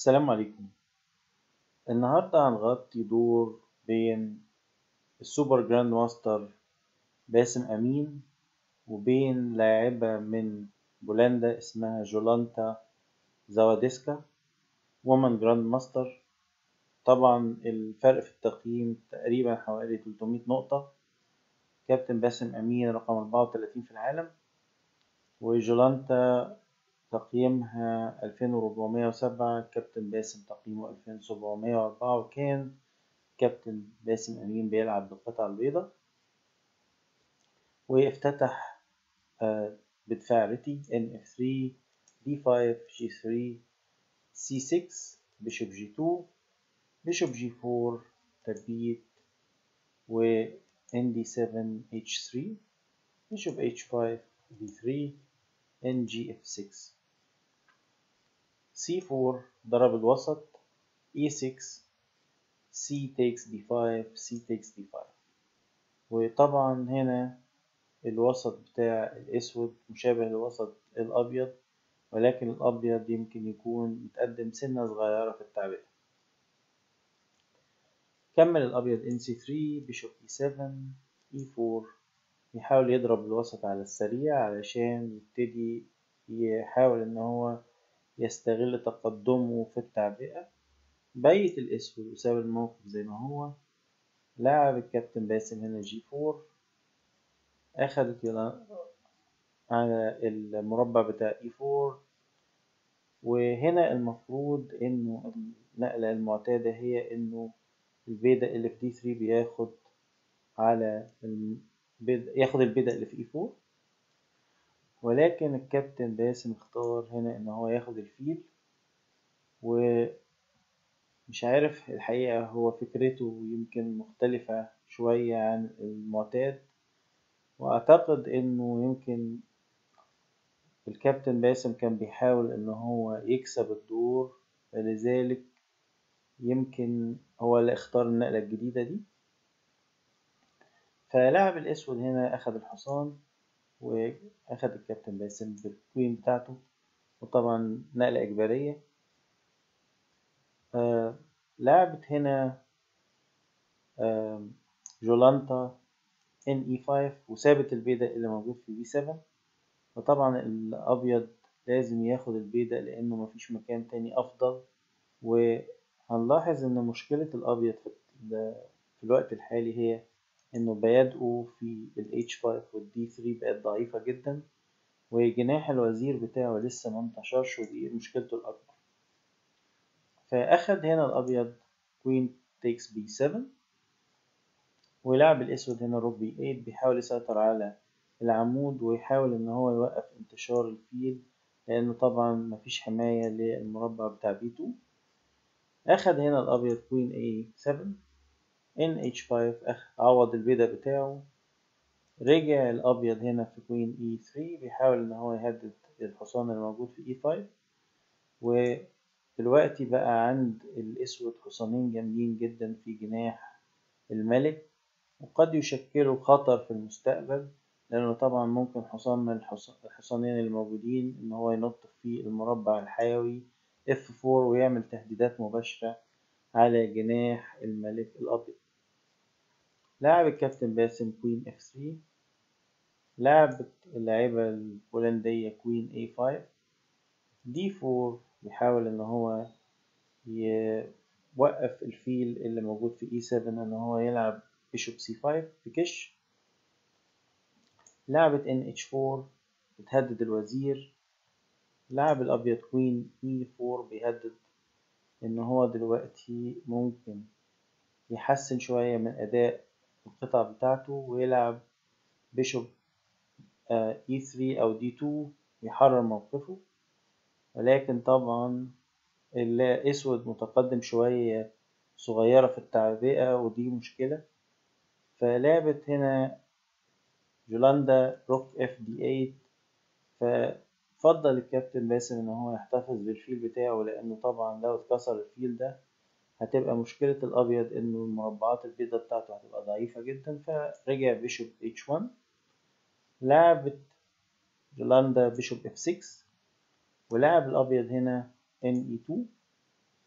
السلام عليكم النهاردة هنغطي دور بين السوبر جراند ماستر باسم أمين وبين لاعبة من بولندا اسمها جولانتا زواديسكا وومن جراند ماستر طبعا الفرق في التقييم تقريبا حوالي 300 نقطة كابتن باسم أمين رقم 34 في العالم وجولانتا تقييمها 2407 كابتن باسم تقييمه 2704 وكان كابتن باسم أمين بيلعب بالقطعة البيضاء وافتتح بدفاع ريتي NF3 D5 G3 C6 بيشوب G2 بيشوب G4 تربيت و ND7 H3 بيشوب H5 D3 NGF6 C4 ضرب الوسط E6 C takes D5 C takes D5 وطبعا هنا الوسط بتاع الأسود مشابه للوسط الأبيض ولكن الأبيض يمكن يكون متقدم سنة صغيرة في التعبئة كمل الأبيض NC3 بيشوب E7 E4 يحاول يضرب الوسط على السريع علشان يبتدي يحاول إن هو يستغل تقدمه في التعبئة بيت الأسود وساب الموقف زي ما هو لاعب الكابتن باسم هنا جي فور أخدت على المربع بتاع اي فور وهنا المفروض إنه النقلة المعتادة هي إنه البيدق اللي في دي 3 بياخد على البيدق ياخد البيدق اللي في اي 4 ولكن الكابتن باسم اختار هنا ان هو ياخد الفيل ومش عارف الحقيقة هو فكرته يمكن مختلفة شوية عن المعتاد واعتقد انه يمكن الكابتن باسم كان بيحاول ان هو يكسب الدور فلذلك يمكن هو اللي اختار النقلة الجديدة دي فلاعب الاسود هنا اخد الحصان واخد الكابتن باسم بالكوين بتاعته وطبعا نقلة اجبارية آه لعبت هنا آه جولانتا ان اي 5 وسابت البيدق اللي موجود في بي 7 وطبعا الابيض لازم ياخد البيدق لانه مفيش مكان تاني افضل وهنلاحظ ان مشكلة الابيض في الوقت الحالي هي انه بيادقه في ال H5 وال D3 بقت ضعيفة جدا وجناح الوزير بتاعه لسه ما انتشرش ودي مشكلته الأكبر فأخد هنا الأبيض Queen takes B7 ولعب الأسود هنا روك B8 بيحاول يسيطر على العمود ويحاول إن هو يوقف انتشار الفيل لأنه طبعا مفيش حماية للمربع بتاع B2 أخد هنا الأبيض Queen A7 ان اتش 5 عوض البيضة بتاعه رجع الأبيض هنا في كوين اي 3 بيحاول إن هو يهدد الحصان اللي موجود في اي 5 ودلوقتي بقى عند الأسود حصانين جامدين جدا في جناح الملك وقد يشكلوا خطر في المستقبل لأنه طبعا ممكن حصان من الحصانين الموجودين إن هو ينط في المربع الحيوي F4 ويعمل تهديدات مباشرة على جناح الملك الأبيض لاعب الكابتن باسم كوين اف 3 لعبت اللاعبة البولندية كوين اي 5 دي 4 بيحاول ان هو يوقف الفيل اللي موجود في اي 7 ان هو يلعب بيشوب سي 5 بكش لعبت ان اتش 4 بتهدد الوزير لعب الابيض كوين اي 4 بيهدد ان هو دلوقتي ممكن يحسن شوية من اداء القطع بتاعته ويلعب بيشوب اي 3 او دي 2 يحرر موقفه ولكن طبعا الاسود متقدم شوية صغيرة في التعبئة ودي مشكلة فلعبت هنا جولاندا روك اف دي 8 ففضل الكابتن باسم ان هو يحتفظ بالفيل بتاعه لانه طبعا لو اتكسر الفيل ده هتبقى مشكلة الأبيض إنه المربعات البيضاء بتاعته هتبقى ضعيفة جدا فرجع بيشوب H1 لعبت جولاندا بيشوب F6 ولعب الأبيض هنا NE2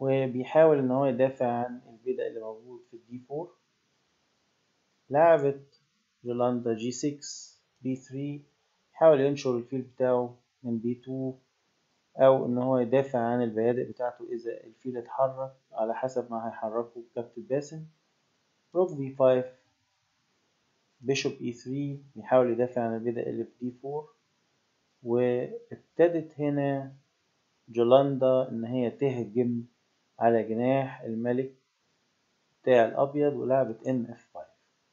وبيحاول ان هو يدافع عن البيدق اللي موجود في الدي 4 لعبت يولاندا جي 6 بي 3 يحاول ينشر الفيل بتاعه من بي 2 او ان هو يدافع عن البيادق بتاعته اذا الفيل اتحرك على حسب ما هيحركه كابتن باسم روك بي 5 بيشوب اي 3 يحاول يدافع عن البيدق اللي في دي 4 وابتدت هنا جولاندا ان هي تهجم على جناح الملك بتاع الابيض ولعبت ان اف 5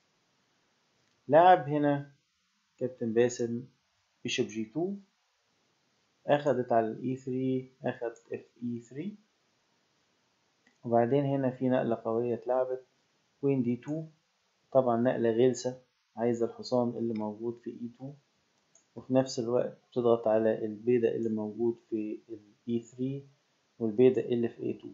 لعب هنا كابتن باسم بيشوب جي 2 اخدت على الاي 3 اخد اف اي 3 وبعدين هنا في نقلة قوية اتلعبت كوين دي 2 طبعا نقلة غلسة عايزة الحصان اللي موجود في اي 2 وفي نفس الوقت بتضغط على البيدق اللي موجود في الاي 3 والبيدق اللي في اي 2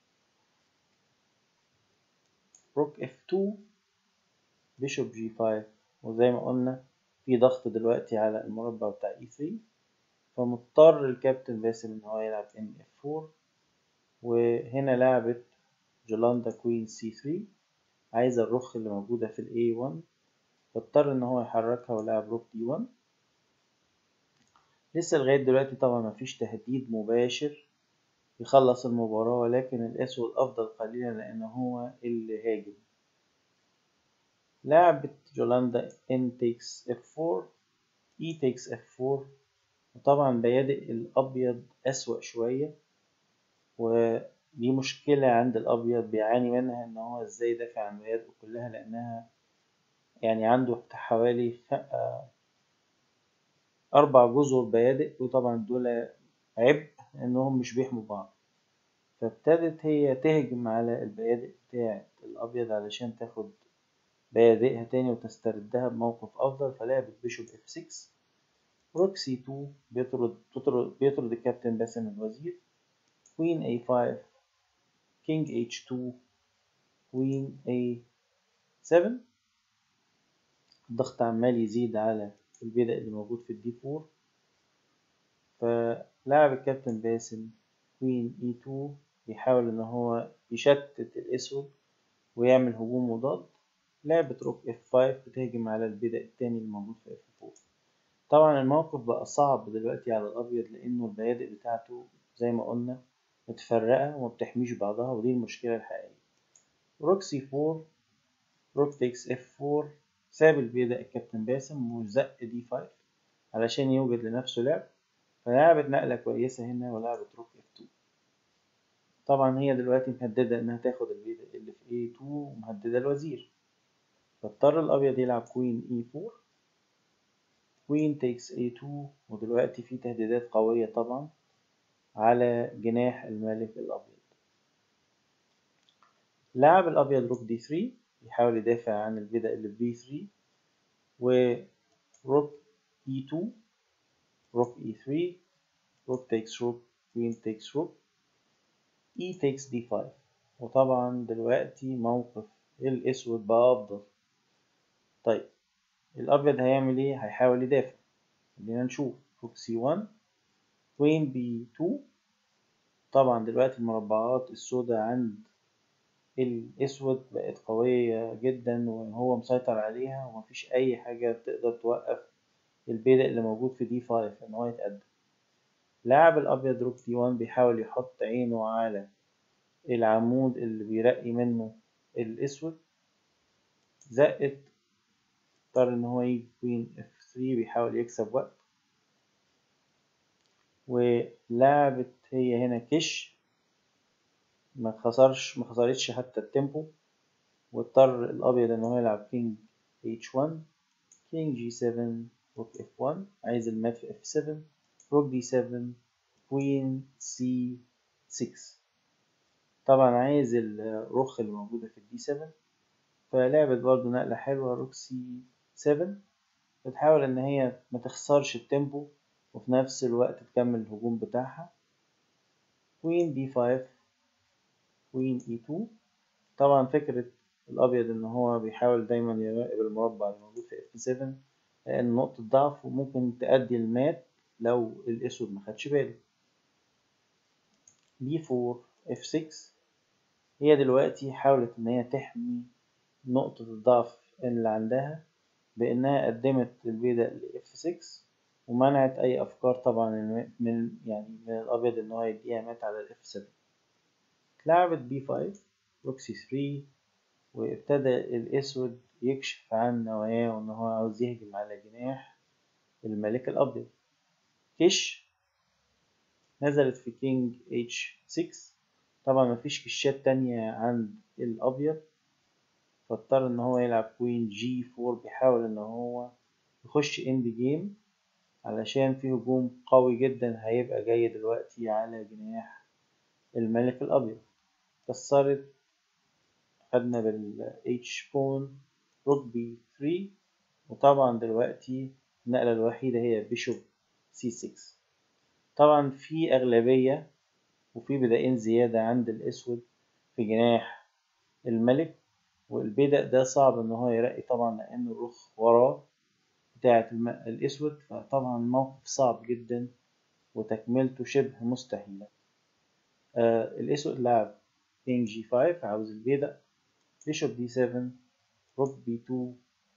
روك اف 2 بيشوب جي 5 وزي ما قلنا في ضغط دلوقتي على المربع بتاع اي 3 فمضطر الكابتن باسم ان هو يلعب ام اف 4 وهنا لعبت جولاندا كوين سي 3 عايزة الرخ اللي موجودة في الاي 1 فاضطر ان هو يحركها ولعب روك دي 1 لسه لغاية دلوقتي طبعا مفيش تهديد مباشر يخلص المباراة ولكن الأسود أفضل قليلا لأن هو اللي هاجم لعبت جولاندا N takes F4 E takes F4 وطبعا بيادق الأبيض أسوأ شوية ودي مشكلة عند الأبيض بيعاني منها إن هو إزاي يدافع عن بيادقه كلها لأنها يعني عنده حوالي أربع جزر بيادق وطبعا دول عبء إنهم مش بيحموا بعض فابتدت هي تهجم على البيادق بتاعة الأبيض علشان تاخد بيادقها تاني وتستردها بموقف أفضل فلعبت بيشوب اف 6 روك سي 2 بيطرد بيطرد, بيطرد الكابتن باسم الوزير كوين اي 5 كينج اتش 2 كوين اي 7 الضغط عمال يزيد على البيدق اللي موجود في الدي 4 فلاعب الكابتن باسم كوين اي 2 بيحاول ان هو يشتت الاسود ويعمل هجوم مضاد لعبة روك اف 5 بتهجم على البيدق التاني اللي موجود في اف 4 طبعا الموقف بقى صعب دلوقتي على الابيض لانه البيادق بتاعته زي ما قلنا متفرقة وما بتحميش بعضها ودي المشكلة الحقيقية روك سي 4 روك تيكس اف 4 ساب البيدق الكابتن باسم وزق دي 5 علشان يوجد لنفسه لعب فلعبت نقلة كويسة هنا ولعبت روك اف 2 طبعا هي دلوقتي مهددة انها تاخد البيدق اللي في A2 ومهددة الوزير فاضطر الابيض يلعب كوين E4 كوين تيكس A2 ودلوقتي في تهديدات قوية طبعا على جناح الملك الابيض لاعب الابيض روك دي 3 يحاول يدافع عن البيدق اللي في B3 وروك E2 روك E3 روك تيكس روك كوين تيكس روك E takes D5 وطبعا دلوقتي موقف الأسود بقى أفضل طيب الأبيض هيعمل إيه؟ هيحاول يدافع خلينا نشوف روك C1 كوين B2 طبعا دلوقتي المربعات السوداء عند الأسود بقت قوية جدا وهو مسيطر عليها ومفيش أي حاجة تقدر توقف البيدق اللي موجود في D5 إن هو يتقدم لاعب الأبيض روك دي 1 بيحاول يحط عينه على العمود اللي بيرقي منه الأسود زقت اضطر إن هو يجي كوين اف 3 بيحاول يكسب وقت ولعبت هي هنا كش ما خسرش ما خسرتش حتى التيمبو واضطر الأبيض إن هو يلعب كينج اتش 1 كينج جي 7 روك اف 1 عايز المات في اف 7 روك دي 7 كوين سي 6 طبعا عايز الرخ اللي موجودة في الدي 7 فلعبت برضو نقلة حلوة روك سي 7 بتحاول ان هي ما تخسرش التيمبو وفي نفس الوقت تكمل الهجوم بتاعها كوين دي 5 كوين اي 2 طبعا فكرة الابيض ان هو بيحاول دايما يراقب المربع الموجود في اف 7 لان نقطة ضعف وممكن تأدي المات لو الأسود ما خدش باله بي 4 F6 هي دلوقتي حاولت إن هي تحمي نقطة الضعف اللي عندها بإنها قدمت البيدق ل F6 ومنعت أي أفكار طبعا من يعني من الأبيض إن هو يديها مات على ال F7 اتلعبت B5 روك C3 وابتدى الأسود يكشف عن نواياه وإن هو عاوز يهجم على جناح الملك الأبيض كش نزلت في كينج H6 طبعا مفيش كشات تانية عند الأبيض فاضطر إن هو يلعب كوين جي 4 بيحاول إن هو يخش إند جيم علشان في هجوم قوي جدا هيبقى جاي دلوقتي على جناح الملك الأبيض كسرت خدنا بال H بون روك بي 3 وطبعا دلوقتي النقلة الوحيدة هي بيشوب سي 6 طبعا في أغلبية وفي بدائين زيادة عند الأسود في جناح الملك والبدأ ده صعب إن هو يرقي طبعا لأن الرخ وراه بتاعة الأسود فطبعا موقف صعب جدا وتكملته شبه مستحيلة آه الأسود لعب كينج جي 5 عاوز البيدق بيشوب دي 7 روك بي 2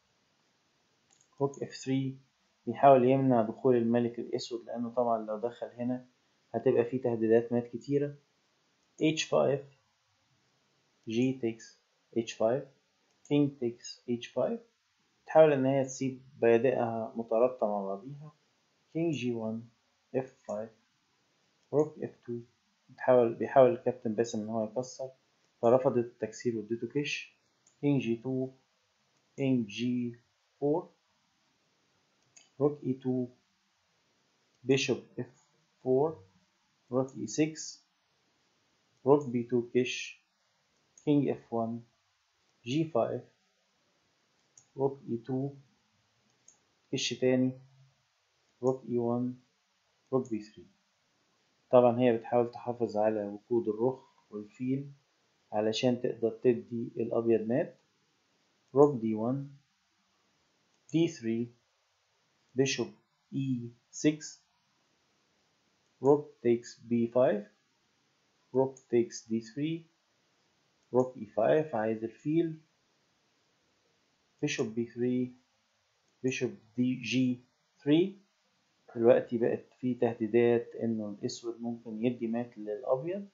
روك اف 3 بيحاول يمنع دخول الملك الأسود لأنه طبعا لو دخل هنا هتبقى فيه تهديدات مات كتيرة h5 g takes h5 king takes h5 تحاول إن هي تسيب بيادقها مترابطة مع بعضيها king g1 f5 روك f2 بتحاول بيحاول الكابتن باسم إن هو يكسر فرفضت التكسير واديته كش king g2 king g4 روك e2 bishop f4 روك e6 روك b2 كش king f1 g5 روك e2 كش تاني روك e1 روك b3 طبعا هي بتحاول تحافظ على وقود الرخ والفيل علشان تقدر تدي الأبيض مات روك d1 d3 bishop e6 rook takes b5 rook takes d3 rook e5 عايز الفيل bishop b3 bishop d g3 دلوقتي بقت في تهديدات انه الاسود ممكن يدي مات للابيض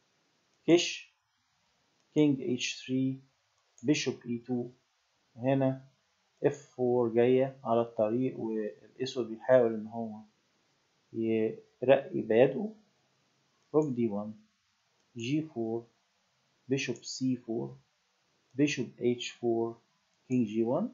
كش king h3 bishop e2 هنا f4 جاية على الطريق والاسود بيحاول ان هو يرقي بياده روك d1 g4 bishop c4 bishop h4 king g1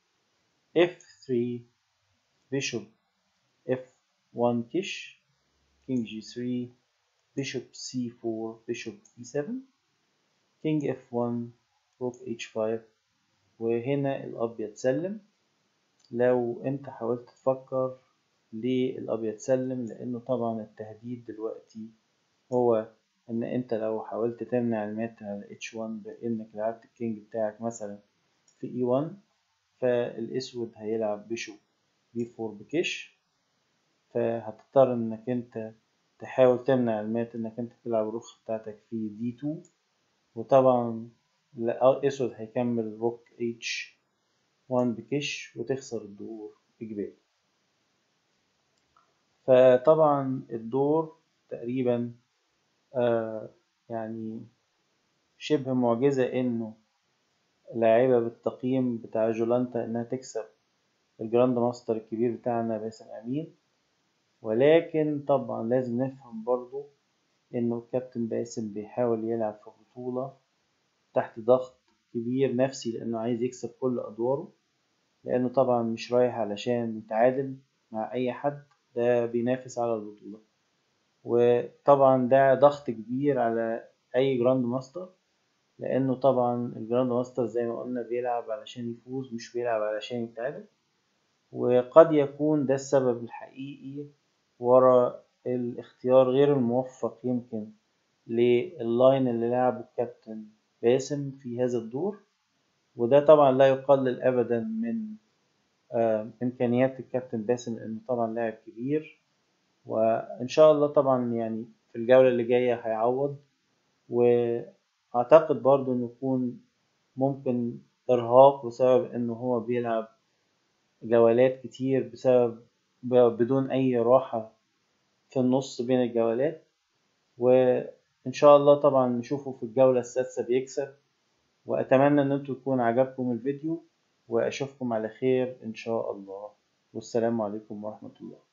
f3 bishop f1 kish king g3 bishop c4 bishop e7 king f1 rook h5 وهنا الأبيض سلم لو انت حاولت تفكر ليه الأبيض سلم لأنه طبعا التهديد دلوقتي هو إن انت لو حاولت تمنع المات على h1 بإنك لعبت الكينج بتاعك مثلا في e1 فالأسود هيلعب بيشوب b4 بكش فهتضطر إنك انت تحاول تمنع المات إنك انت تلعب الرخ بتاعتك في d2 وطبعا الأسود هيكمل روك اتش 1 بكش وتخسر الدور إجباري فطبعا الدور تقريبا آه يعني شبه معجزة إنه لاعبة بالتقييم بتاع جولانتا إنها تكسب الجراند ماستر الكبير بتاعنا باسم أمين ولكن طبعا لازم نفهم برضو إنه الكابتن باسم بيحاول يلعب في بطولة تحت ضغط كبير نفسي لأنه عايز يكسب كل أدواره لأنه طبعا مش رايح علشان يتعادل مع أي حد ده بينافس على البطولة وطبعا ده ضغط كبير على أي جراند ماستر لأنه طبعا الجراند ماستر زي ما قلنا بيلعب علشان يفوز مش بيلعب علشان يتعادل وقد يكون ده السبب الحقيقي ورا الاختيار غير الموفق يمكن لللاين اللي لعبه الكابتن باسم في هذا الدور وده طبعا لا يقلل ابدا من آه امكانيات الكابتن باسم لانه طبعا لاعب كبير وان شاء الله طبعا يعني في الجوله اللي جايه هيعوض وأعتقد برضو إنه يكون ممكن إرهاق بسبب إنه هو بيلعب جولات كتير بسبب بدون أي راحة في النص بين الجولات وإن شاء الله طبعا نشوفه في الجولة السادسة بيكسب وأتمنى إن انتوا يكون عجبكم الفيديو وأشوفكم على خير إن شاء الله والسلام عليكم ورحمة الله